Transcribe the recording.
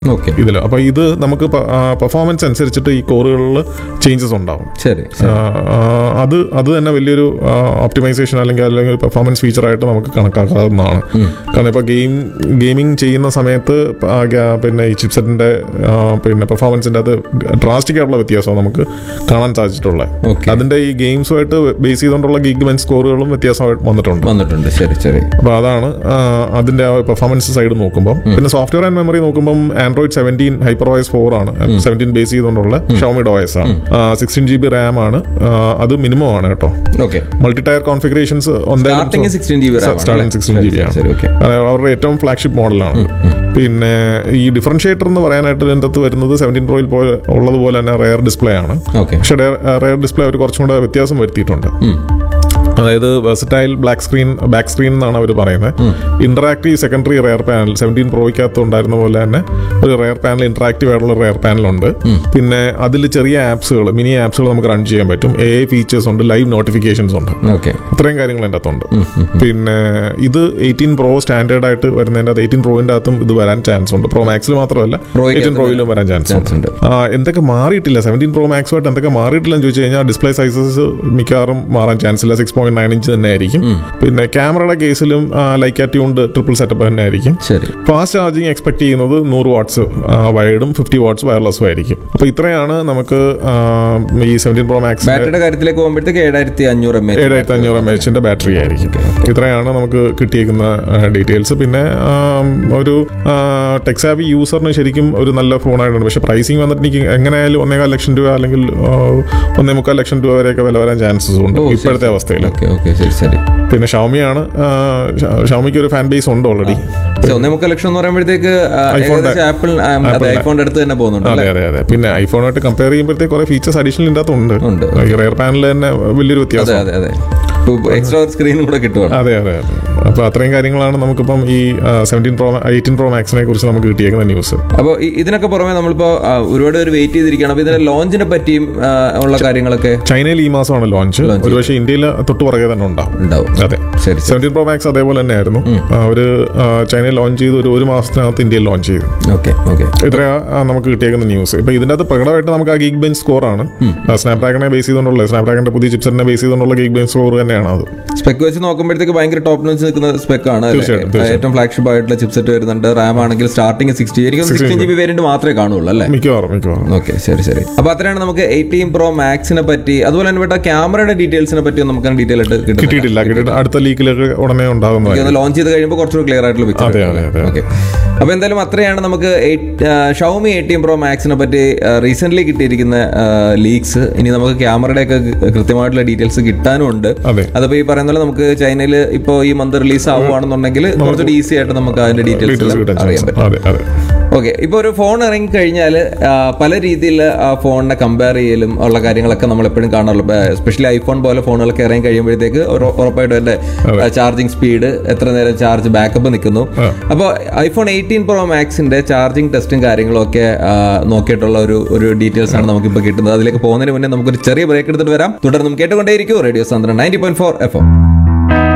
Okay ഇതിൽ അപ്പോൾ ഇത് നമുക്ക് പെർഫോമൻസ് അനുസരിച്ചിട്ട് ഈ കോറുകളിൽ ചേഞ്ചസ് ഉണ്ടാവും ശരി ആ, ആ, അത് അത് തന്നെ വലിയൊരു ഓപ്റ്റിമൈസേഷൻ അല്ലെങ്കിൽ അല്ലെങ്കിൽ പെർഫോമൻസ് ഫീച്ചറായിട്ട് നമുക്ക് കണക്കാക്കാവുന്നതാണ് കാരണം ഇപ്പോൾ ഗെയിം ഗെയിമിംഗ് ചെയ്യുന്ന സമയത്ത് ആ ഗ- പിന്നെ ഈ ചിപ്സെറ്റിന്റെ പിന്നെ പെർഫോമൻസിന്റെ അത് ഡ്രാസ്റ്റിക് ആയിട്ടുള്ള വ്യത്യാസം നമുക്ക് കാണാൻ സാധിച്ചിട്ടുള്ളത് ഓക്കെ അതിന്റെ ഈ ഗെയിംസുമായിട്ട് ബേസ് ചെയ്തുകൊണ്ടുള്ള ഗിഗ് ബെൻ സ്കോറുകളും വ്യത്യാസമായിട്ട് വന്നിട്ടുണ്ട് വന്നിട്ടുണ്ട് ശരി ശരി അപ്പോൾ അതാണ് ആ, അതിന്റെ പെർഫോമൻസ് സൈഡ് നോക്കുമ്പോൾ പിന്നെ സോഫ്റ്റ്വെയർ ആൻഡ് മെമ്മറി നോക്കുമ്പോൾ Android seventeen hyper OS four ആണ് സെവൻറ്റീൻ ബേസ് ചെയ്തുകൊണ്ടുള്ള ഷോമിഡ് OS ആണ് സിക്സ്റ്റീൻ ജി ബി റാം ആണ് ആ, അത് മിനിമം ആണ് കേട്ടോ okay multi tier configurations starting sixteen G B starting sixteen G B ആണ് ശരി ഓക്കെ അത് അവരുടെ ഏറ്റവും ഫ്ലാഗ്ഷിപ്പ് മോഡലാണ് പിന്നെ ഈ ഡിഫറൻഷിയേറ്റർ എന്ന് പറയാനായിട്ട് ഇതിൻ്റെ അകത്ത് വരുന്നത് സെവൻറ്റീൻ പ്രോയിൽ പോലെ ഉള്ളതുപോലെ തന്നെ റെയർ ഡിസ്പ്ലേ ആണ് ഓക്കെ പക്ഷേ റെയർ ഡിസ്പ്ലേ അവർ കുറച്ചും കൂടെ വ്യത്യാസം വരുത്തിയിട്ടുണ്ട് അതായത് versatile black screen back screen എന്നാണ് അവർ പറയുന്നത് interactive secondary rear panel seventeen പ്രോയ്ക്കകത്ത് ഉണ്ടായിരുന്ന പോലെ തന്നെ ഒരു റെയർ പാനൽ ഇന്ററാക്റ്റീവ് ആയിട്ടുള്ള റെയർ പാനൽ ഉണ്ട് പിന്നെ അതിൽ ചെറിയ ആപ്സുകൾ മിനി ആപ്സുകൾ നമുക്ക് റൺ ചെയ്യാൻ പറ്റും എ ഫീച്ചേഴ്സ് ഉണ്ട് ലൈവ് നോട്ടിഫിക്കേഷൻസ് ഉണ്ട് ഓക്കെ ഇത്രയും കാര്യങ്ങൾ അതിൻ്റെ അകത്തുണ്ട് പിന്നെ ഇത് എയ്റ്റീൻ പ്രോ സ്റ്റാൻഡേർഡ് ആയിട്ട് വരുന്നതിൻ്റെ അകത്ത് എയ്റ്റീൻ പ്രോയിൻ്റെ അകത്തും ഇത് വരാൻ ചാൻസ് ഉണ്ട് പ്രോ മാക്സിൽ മാത്രമല്ല പ്രോയ്ക്ക് എയ്റ്റീൻ പ്രോയിലും വരാൻ ചാൻസ് ഉണ്ട് ചാൻസ് ഉണ്ട് ആ, എന്തൊക്കെ മാറിയിട്ടില്ല സെവൻറ്റീൻ പ്രോ മാക്സുമായിട്ട് എന്തൊക്കെ മാറിയിട്ടില്ലെന്ന് ചോദിച്ചു കഴിഞ്ഞാൽ ഡിസ്പ്ലേ സൈസസ് മിക്കവാറും മാറാൻ ചാൻസ് ഇല്ല സിക്സ് പോയിന്റ് നയൻ ഇഞ്ച് തന്നെ ആയിരിക്കും പിന്നെ ക്യാമറയുടെ കേസിലും ലൈക്ക് ട്യൂൺഡ് ട്രിപ്പിൾ സെറ്റപ്പ് തന്നെ ആയിരിക്കും ശരി ഫാസ്റ്റ് ചാർജിങ് എക്സ്പെക്ട് ചെയ്യുന്നത് നൂറ് വാട്ട്സ് വയർഡും ഫിഫ്റ്റി വാട്ട്സ് വയർലെസ്സും ആയിരിക്കും അപ്പോൾ ഇത്രയാണ് നമുക്ക് ആ, ഈ സെവൻറ്റീൻ പ്രോ മാക്സ് ബാറ്ററിയുടെ കാര്യത്തിലേക്ക് പോകുമ്പോഴത്തേക്ക് ഏഴായിരത്തി അഞ്ഞൂറ് എം എച്ച് ഏഴായിരത്തി അഞ്ഞൂറ് എം എച്ചിന്റെ ബാറ്ററി ആയിരിക്കും ഇത്രയാണ് നമുക്ക് കിട്ടിയേക്കുന്ന ഡീറ്റെയിൽസ് പിന്നെ ആം, ഒരു ടെക്സാബി യൂസറിന് ശരിക്കും ഒരു നല്ല ഫോണായിട്ടുണ്ട് പക്ഷെ പ്രൈസിങ് വന്നിട്ട് എനിക്ക് എങ്ങനെയായാലും ഒന്നേകാൽ ലക്ഷം രൂപ അല്ലെങ്കിൽ ആ, ഒന്നേ മുക്കാൽ ലക്ഷം രൂപ വരെയൊക്കെ വില വരാൻ ചാൻസസ് ഉണ്ട് ഓ, ശരി, ഇപ്പോഴത്തെ അവസ്ഥയിൽ ഓക്കെ ഓക്കെ ശരി ശരി പിന്നെ ഷൗമിയാണ് ഷൗമിക്ക് ഒരു ഫാൻ ബേസ് ഉണ്ട് ഓൾറെഡി പക്ഷെ ഒന്നേ മുക്കാൽ ലക്ഷം എന്ന് പറയുമ്പോഴത്തേക്ക് ആ, ഐഫോണിന്റെ- ഏകദേശം ആപ്പിൾ ആ, അതെ ഐഫോണിന്റെ അടുത്ത് തന്നെ പോകുന്നുണ്ട് അതെ അല്ലേ അതെ അതെ പിന്നെ ഐഫോണായിട്ട് കമ്പയർ ചെയ്യുമ്പോഴത്തേക്ക് കുറെ ഫീച്ചേഴ്സ് അഡീഷണൽ ഇതിൻ്റെ അകത്തുണ്ട് ഉണ്ട്. ഈ റെയർ പാനൽ തന്നെ വലിയൊരു അതെ വ്യത്യാസം അതെ അതെ എക്സ്ട്രാ സ്ക്രീനും കൂടെ കിട്ടുവാണ് അതെ അതെ അതെ അപ്പോൾ അത്രയും കാര്യങ്ങളാണ് നമുക്കിപ്പം ഈ സെവൻറ്റീൻ പ്രോ എയ്റ്റീൻ പ്രോ മാക്സിനെ കുറിച്ച് നമുക്ക് കിട്ടിയേക്കുന്ന ന്യൂസ് അപ്പോൾ ഇതിനൊക്കെ പുറമെ നമ്മളിപ്പോ ആ, ഒരുപാട് പേര് വെയിറ്റ് ചെയ്തിരിക്കുകയാണ് അപ്പോൾ ഇതിന്റെ ലോഞ്ചിനെ പറ്റിയും ആ, ഉള്ള കാര്യങ്ങളൊക്കെ ചൈനയിൽ ഈ മാസമാണ് ലോഞ്ച് ഒരുപക്ഷെ ഇന്ത്യയിൽ തൊട്ട് പുറകെ തന്നെ ഉണ്ടാവും ഉണ്ടാവും അതെ ശരി ശരി സെവൻറ്റീൻ പ്രോ മാക്സ് അതേപോലെ തന്നെയായിരുന്നു അവര് ആ, ചൈനയിൽ ലോഞ്ച് ചെയ്ത് ഒരു ഒരു മാസത്തിനകത്ത് ഇന്ത്യയിൽ ലോഞ്ച് ചെയ്തു ഓക്കെ ഓക്കെ ഇത്രയാ ആ, നമുക്ക് കിട്ടിയേക്കുന്ന ന്യൂസ് ഇപ്പൊ ഇതിന്റെ അകത്ത് പ്രകടമായിട്ട് നമുക്ക് ആ ഗീഗ് ബെഞ്ച് സ്കോർ ആണ് സ്നാപ്ഡ്രാഗനെ ബേസ് ചെയ്തുകൊണ്ടുള്ള സ്നാപ്ഡ്രാഗന്റെ പുതിയ ചിപ്സെറ്റിനെ ബേസ് ചെയ്തുകൊണ്ടുള്ള ഗീഗ് ബെഞ്ച് സ്കോർ തന്നെയാണ് അത് സ്പെക്ക് വെച്ച് നോക്കുമ്പോഴത്തേക്ക് ഭയങ്കര ടോപ്പ് നോച്ച് നിൽക്കുന്ന സ്പെക്ക് ആണ് അല്ലേ? തീർച്ചയായിട്ടും, തീർച്ചയായിട്ടും. ഏറ്റവും ഫ്ലാഗ്ഷിപ്പ് ആയിട്ടുള്ള ചിപ്സെറ്റ് വരുന്നുണ്ട് റാം ആണെങ്കിൽ സ്റ്റാർട്ടിംഗ് സിക്സ്റ്റി എനിക്ക് സിക്സ്റ്റീൻ ജി ബി വേരിയന്റ് മാത്രമേ കാണുള്ളൂ അല്ലേ മിക്കവാറും മിക്കവാറും ഓക്കെ ശരി ശരി അപ്പൊ അത്രയാണ് നമുക്ക് എയ്റ്റീൻ പ്രോ മാക്സിനെ പറ്റി അതുപോലെ തന്നെ ഇവിടെ ക്യാമറയുടെ ഡീറ്റെയിൽസിനെ പറ്റി നമുക്ക് ഡീറ്റെയിൽ ആയിട്ട് കിട്ടും കിട്ടിയിട്ടില്ല കിട്ടിയിട്ട് അടുത്ത ലീക്കിലൊക്കെ ഉടനെ ഉണ്ടാകുന്നതായിരിക്കും ലോഞ്ച് ചെയ്ത് കഴിയുമ്പോൾ കുറച്ചുകൂടി ക്ലിയർ ആയിട്ടുള്ള പിക്ചർ അതെ അതെ അതെ ഓക്കെ അപ്പൊ എന്തായാലും അത്രയാണ് നമുക്ക് ഷൗമി എയ്റ്റീൻ പ്രോ മാക്സിനെ പറ്റി റീസെന്റ് കിട്ടിയിരിക്കുന്ന ലീക്സ് ഇനി നമുക്ക് ക്യാമറയുടെ ഒക്കെ കൃത്യമായിട്ടുള്ള ഡീറ്റെയിൽസ് കിട്ടാനും ഉണ്ട് അതെ അതപ്പോ ഈ പറയുന്ന പോലെ നമുക്ക് ചൈനയിൽ ഇപ്പോൾ ഈ മന്ത് റിലീസ് ആവുകയാണെന്നുണ്ടെങ്കിൽ കുറച്ചുകൂടി ഈസി ആയിട്ട് നമുക്ക് അതിന്റെ ഡീറ്റെയിൽസ് ഡീറ്റെയിൽസ് കിട്ടാൻ അറിയാൻ ചാൻസ് പറ്റും അതെ അതെ ഓക്കെ ഇപ്പോൾ ഒരു ഫോൺ ഇറങ്ങി കഴിഞ്ഞാൽ പല രീതിയിൽ ആ ഫോണിനെ കമ്പയർ ചെയ്യലും ഉള്ള കാര്യങ്ങളൊക്കെ നമ്മൾ എപ്പോഴും കാണാറുള്ളൂ എസ്പെഷ്യലി ഐഫോൺ പോലെ ഫോണുകളൊക്കെ ഇറങ്ങി കഴിയുമ്പോഴത്തേക്ക് ഒരു- ഉറപ്പായിട്ടും എൻ്റെ ചാർജിങ് സ്പീഡ് എത്ര നേരം ചാർജ് ബാക്കപ്പ് നിൽക്കുന്നു അപ്പോൾ ഐഫോൺ എയ്റ്റീൻ പ്രോ മാക്സിന്റെ ചാർജിങ് ടെസ്റ്റും കാര്യങ്ങളും ഒക്കെ ആ, നോക്കിയിട്ടുള്ള ഒരു ഒരു ഡീറ്റെയിൽസ് ആണ് നമുക്കിപ്പോൾ കിട്ടുന്നത് അതിലേക്ക് പോകുന്നതിന് മുന്നേ നമുക്കൊരു ചെറിയ ബ്രേക്ക് എടുത്തിട്ട് വരാം തുടർന്നും കേട്ടുകൊണ്ടേയിരിക്കും റേഡിയോ സാന്ദ്രൻ ninety point four F M